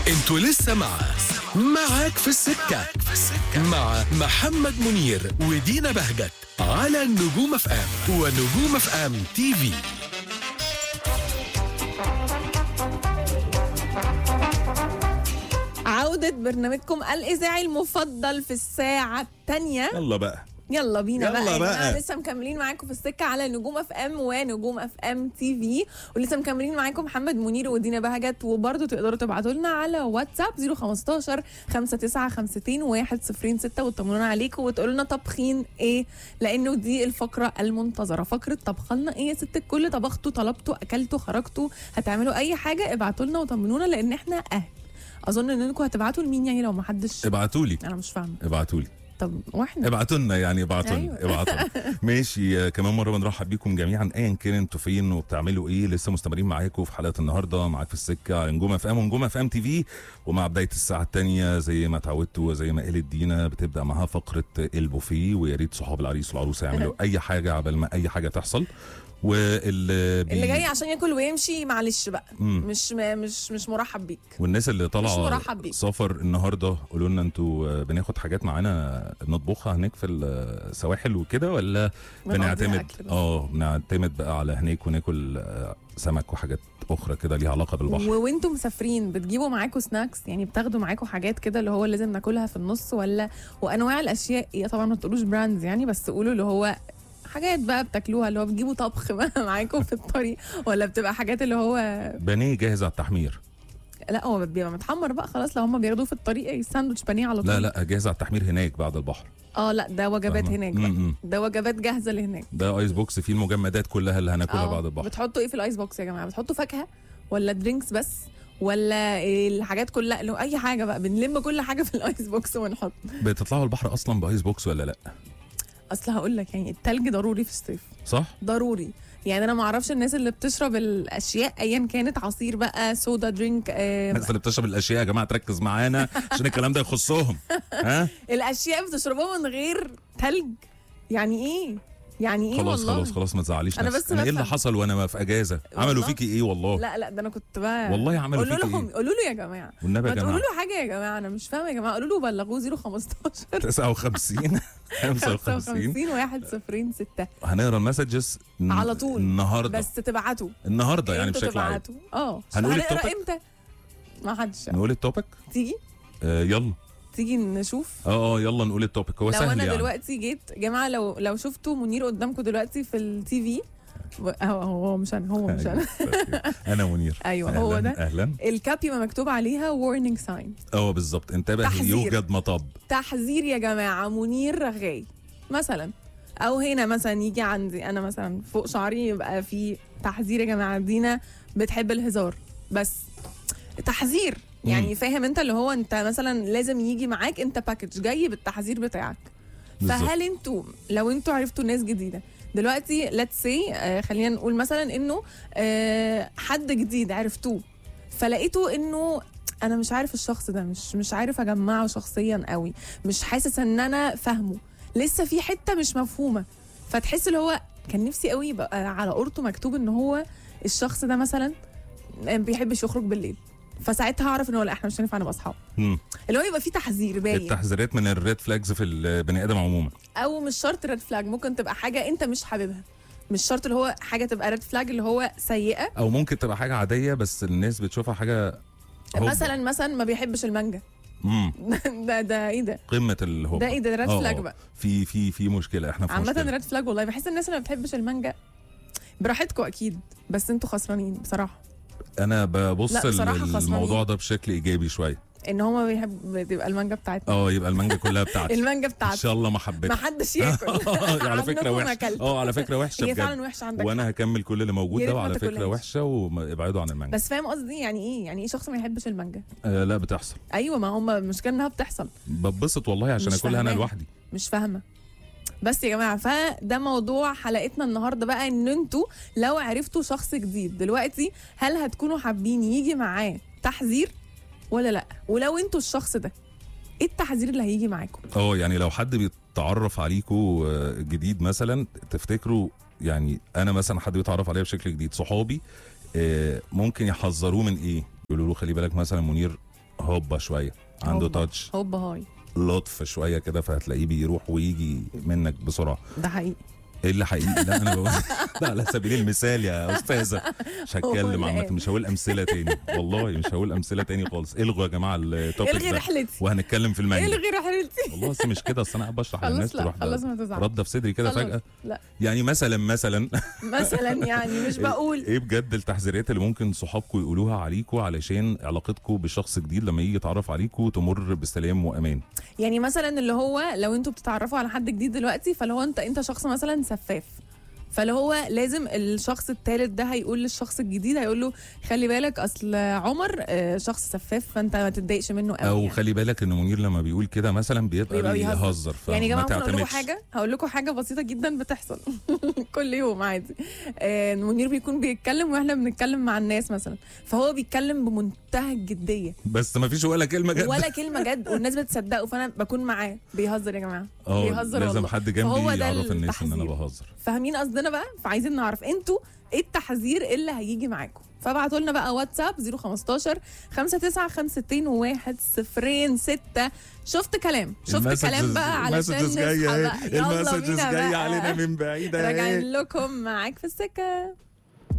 انتوا لسه مع معاك في السكة مع محمد منير ودينا بهجت على النجوم اف ام ونجوم اف ام تي في عودة برنامجكم الإذاعي المفضل في الساعة الثانية يلا بقى يلا بينا يلا بقى, يا بقى. جماعة لسه مكملين معاكم في السكة على نجوم اف ام ونجوم اف ام تي في ولسه مكملين معاكم محمد منير ودينا بهجت وبرضه تقدروا تبعتوا لنا على واتساب 015 5952 106 وتطمنونا عليكم وتقولوا لنا طبخين ايه لانه دي الفقرة المنتظرة فقرة طبخ لنا ايه يا ست الكل طبختوا طلبتوا اكلتوا خرجتوا هتعملوا اي حاجة ابعتوا لنا وطمنونا لان احنا اهل اظن انكم هتبعتوا لمين يعني لو ما حدش ابعتوا لي انا مش فاهمه ابعتوا لي طب واحنا ابعتوا لنا يعني ابعتوا لنا أيوة. ابعتوا لنا ماشي آه، كمان مره بنرحب بيكم جميعا ايا كان انتوا فين وبتعملوا ايه لسه مستمرين معاكم في حلقه النهارده معاك في السكه على نجوم اف ام ونجوم اف ام تي في ومع بدايه الساعه الثانيه زي ما اتعودتوا وزي ما قالت دينا بتبدا معاها فقره البوفيه ويا ريت صحاب العريس والعروسه يعملوا اي حاجه عبال ما اي حاجه تحصل واللي بي... اللي جاي عشان ياكل ويمشي معلش بقى مم. مش م- مش مش مرحب بيك والناس اللي طالعه مرحب بيك. سفر النهارده قولوا لنا انتوا آه، بناخد حاجات معانا نطبخها هناك في السواحل وكده ولا بنقضيها بنعتمد أكل بس. اه بنعتمد بقى على هناك وناكل آه، سمك وحاجات اخرى كده ليها علاقه بالبحر و- وانتم مسافرين بتجيبوا معاكم سناكس يعني بتاخدوا معاكم حاجات كده اللي هو لازم ناكلها في النص ولا وانواع الاشياء ايه طبعا ما تقولوش براندز يعني بس قولوا اللي هو حاجات بقى بتاكلوها اللي هو بتجيبوا طبخ بقى معاكم في الطريق ولا بتبقى حاجات اللي هو بانيه جاهز على التحمير لا هو بيبقى متحمر بقى خلاص لو هم بياخدوه في الطريق الساندوتش بانيه على طول لا لا جاهز على التحمير هناك بعد البحر اه لا ده وجبات فاهمة؟ هناك بقى م-م. ده وجبات جاهزه لهناك ده ايس بوكس فيه المجمدات كلها اللي هناكلها آه، بعد البحر بتحطوا ايه في الايس بوكس يا جماعه بتحطوا فاكهه ولا درينكس بس ولا إيه الحاجات كلها لو اي حاجه بقى بنلم كل حاجه في الايس بوكس ونحط بتطلعوا البحر اصلا بايس بوكس ولا لا اصل هقول لك يعني التلج ضروري في الصيف صح ضروري يعني انا ما اعرفش الناس اللي بتشرب الاشياء ايا كانت عصير بقى سودا درينك آه الناس اللي بتشرب الاشياء يا جماعه تركز معانا عشان الكلام ده يخصهم ها الاشياء بتشربوها من غير تلج يعني ايه يعني ايه خلاص والله خلاص خلاص ما تزعليش أنا نفسك بس انا ايه اللي بفهم. حصل وانا في اجازه عملوا والله. فيكي ايه والله لا لا ده انا كنت بقى والله عملوا قولوا فيكي لهم ايه قولوا له يا جماعه والنبي ما يا تقولوا جماعه له حاجه يا جماعه انا مش فاهمه يا جماعه قولوا له بلغوه 015 59 55 55 1 0 6 هنقرا المسجز ن- على طول. النهارده بس تبعتوا النهارده يعني انتوا بشكل عام تبعتوا اه هنقول هنقرا التوبيك؟ امتى ما حدش نقول التوبيك تيجي آه يلا تيجي نشوف اه اه يلا نقول التوبيك هو لو سهل انا يعني دلوقتي جيت يا جماعه لو لو شفتوا منير قدامكم دلوقتي في التي في هو هو مش انا هو مش انا أيوة. انا منير أيوة، هو أهلاً، ده. اهلا الكابيما مكتوب عليها warning sign اه بالظبط انتبه تحذير. يوجد مطب تحذير يا جماعه منير رغاي مثلا او هنا مثلا يجي عندي انا مثلا فوق شعري يبقى في تحذير يا جماعه دينا بتحب الهزار بس تحذير يعني مم. فاهم انت اللي هو انت مثلا لازم يجي معاك انت باكج جاي بالتحذير بتاعك بالظبط. فهل انتوا لو انتوا عرفتوا ناس جديده دلوقتي ليتس سي آه خلينا نقول مثلا انه آه حد جديد عرفتوه فلقيتوا انه انا مش عارف الشخص ده مش مش عارف اجمعه شخصيا قوي مش حاسس ان انا فاهمه لسه في حته مش مفهومه فتحس اللي هو كان نفسي قوي يبقى على قورته مكتوب ان هو الشخص ده مثلا ما بيحبش يخرج بالليل فساعتها هعرف ان هو لا احنا مش هينفع نبقى اصحاب مم. اللي هو يبقى في تحذير باين التحذيرات من الريد فلاجز في البني ادم عموما او مش شرط ريد فلاج ممكن تبقى حاجه انت مش حاببها مش شرط اللي هو حاجه تبقى ريد فلاج اللي هو سيئه او ممكن تبقى حاجه عاديه بس الناس بتشوفها حاجه هوب. مثلا مثلا ما بيحبش المانجا مم. ده ده ايه ده قمه الهوب ده ايه ده ريد آه، فلاج آه. بقى في في في مشكله احنا في عامه مشكله ريد فلاج والله بحس الناس اللي ما بتحبش المانجا براحتكم اكيد بس انتوا خسرانين بصراحه انا ببص لا، بصراحة لل- خسرانين. الموضوع ده بشكل ايجابي شويه ان هو ما بيحب تبقى المانجا بتاعتنا اه يبقى المانجا كلها بتاعتي المانجا ان بتاعتنا شاء الله ما ما حبيتها حدش ياكل على فكره عنكم وحشه أكلت. اه على فكره وحشه هي بجد فعلا وحشه عندك وانا هكمل كل اللي موجود يا ده ريت ما وعلى فكره تاكلهاش. وحشه وابعدوا عن المانجا بس فاهم قصدي يعني ايه يعني ايه شخص ما يحبش المانجا آه لا بتحصل ايوه ما هم المشكله انها بتحصل ببسط والله عشان مش اكلها انا فاهماها. لوحدي مش فاهمه بس يا جماعه فده موضوع حلقتنا النهارده بقى ان انتوا لو عرفتوا شخص جديد دلوقتي هل هتكونوا حابين يجي معاه تحذير ولا لا ولو انتوا الشخص ده ايه التحذير اللي هيجي معاكم اه يعني لو حد بيتعرف عليكم جديد مثلا تفتكروا يعني انا مثلا حد بيتعرف عليا بشكل جديد صحابي آه، ممكن يحذروه من ايه يقولوا له خلي بالك مثلا منير هوبا شويه عنده هوبا. تاتش هوبا هاي لطف شويه كده فهتلاقيه بيروح ويجي منك بسرعه ده حقيقي ايه اللي حقيقي لا انا بقول ده على سبيل المثال يا استاذه مش هتكلم هو عامه الآن. مش هقول امثله تاني والله مش هقول امثله تاني خالص الغوا يا جماعه التوبيك الغي ده رحلتي وهنتكلم في المانجا الغي رحلتي والله أصل مش كده اصل انا قاعد بشرح خلاص للناس لا تروح خلاص ما تزعلش رده في صدري كده خلاص. فجاه لا يعني مثلا مثلا مثلا يعني مش بقول ايه بجد التحذيرات اللي ممكن صحابكم يقولوها عليكم علشان علاقتكم بشخص جديد لما يجي يتعرف عليكم تمر بسلام وامان يعني مثلا اللي هو لو انتوا بتتعرفوا على حد جديد دلوقتي فاللي هو انت انت شخص مثلا سفاف فاللي هو لازم الشخص الثالث ده هيقول للشخص الجديد هيقول له خلي بالك اصل عمر آه، شخص سفاف فانت ما تتضايقش منه قوي او يعني. خلي بالك ان منير لما بيقول كده مثلا بيبقى, بيبقى بيهزر. بيهزر يعني يا فما جماعه ممكن اقول لكم تعتمدش. حاجه هقول لكم حاجه بسيطه جدا بتحصل كل يوم عادي آه، منير بيكون بيتكلم واحنا بنتكلم مع الناس مثلا فهو بيتكلم بمنتهى الجديه بس ما فيش ولا كلمه جد ولا كلمه جد والناس بتصدقه فانا بكون معاه بيهزر يا جماعه اه بيهزر لازم والله. حد فهو جنبي ده يعرف الناس ان انا التحذير. بهزر فاهمين قصدنا بقى فعايزين نعرف انتوا ايه التحذير اللي هيجي معاكم فابعتوا لنا بقى واتساب 015 59 1 0 6 شفت كلام شفت كلام بقى علشان المسجز نصحى جايه بقى يلا المسجز بينا جايه بقى علينا من بعيد أهي. راجعين لكم معاك في السكه